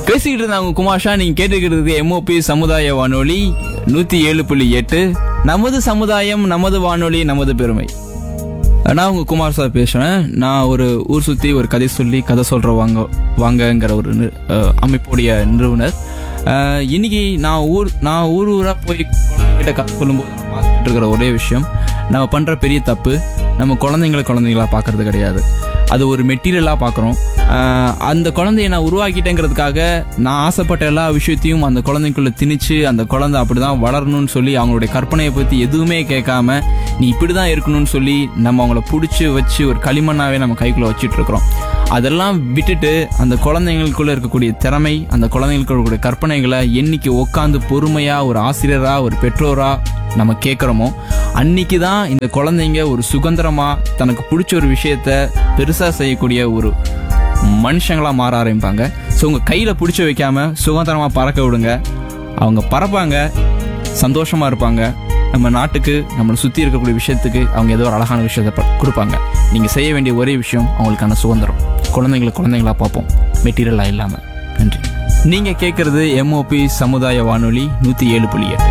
பேசிக்கிட்டு இருந்தாங்க குமாஷா நீங்க கேட்டுக்கிறது எம்ஓபி சமுதாய வானொலி நூத்தி ஏழு புள்ளி எட்டு நமது சமுதாயம் நமது வானொலி நமது பெருமை நான் உங்க குமார் சார் பேசுறேன் நான் ஒரு ஊர் சுத்தி ஒரு கதை சொல்லி கதை சொல்ற வாங்க வாங்கங்கிற ஒரு நி- அஹ், அமைப்புடைய நிறுவனர் அஹ், இன்னைக்கு நான் ஊர் நான் ஊர் ஊரா போய் கிட்ட கதை சொல்லும்போது நான் பார்த்துட்டு இருக்கிற ஒரே விஷயம் நம்ம பண்ற பெரிய தப்பு நம்ம குழந்தைங்களை குழந்தைங்களா பார்க்கறது கிடையாது அது ஒரு மெட்டீரியலா பார்க்குறோம் அந்த குழந்தைய நான் உருவாக்கிட்டேங்கிறதுக்காக நான் ஆசைப்பட்ட எல்லா விஷயத்தையும் அந்த குழந்தைக்குள்ள திணிச்சு அந்த குழந்தை அப்படிதான் வளரணும்னு சொல்லி அவங்களுடைய கற்பனையை பத்தி எதுவுமே கேட்காம நீ இப்படிதான் இருக்கணும்னு சொல்லி நம்ம அவங்கள பிடிச்சி வச்சு ஒரு களிமண்ணாவே நம்ம கைக்குள்ள வச்சிட்டு இருக்கிறோம் அதெல்லாம் விட்டுட்டு அந்த குழந்தைங்களுக்குள்ள இருக்கக்கூடிய திறமை அந்த குழந்தைங்களுக்கு இருக்கக்கூடிய கற்பனைகளை என்னைக்கு உட்காந்து பொறுமையா ஒரு ஆசிரியரா ஒரு பெற்றோரா நம்ம கேட்குறோமோ அன்னைக்கு தான் இந்த குழந்தைங்க ஒரு சுதந்திரமா தனக்கு பிடிச்ச ஒரு விஷயத்த பெருசா செய்யக்கூடிய ஒரு மனுஷங்களா மாற ஆரம்பிப்பாங்க ஸோ உங்க கையில பிடிச்சி வைக்காம சுதந்திரமா பறக்க விடுங்க அவங்க பறப்பாங்க சந்தோஷமா இருப்பாங்க நம்ம நாட்டுக்கு நம்மளை சுத்தி இருக்கக்கூடிய விஷயத்துக்கு அவங்க ஏதோ ஒரு அழகான விஷயத்தை ப- கொடுப்பாங்க நீங்க செய்ய வேண்டிய ஒரே விஷயம் அவங்களுக்கான சுதந்திரம் குழந்தைங்களை குழந்தைங்களா பார்ப்போம் மெட்டீரியலா இல்லாம நன்றி நீங்க கேட்கறது எம்ஓபி சமுதாய வானொலி நூத்தி ஏழு புள்ளி எட்டு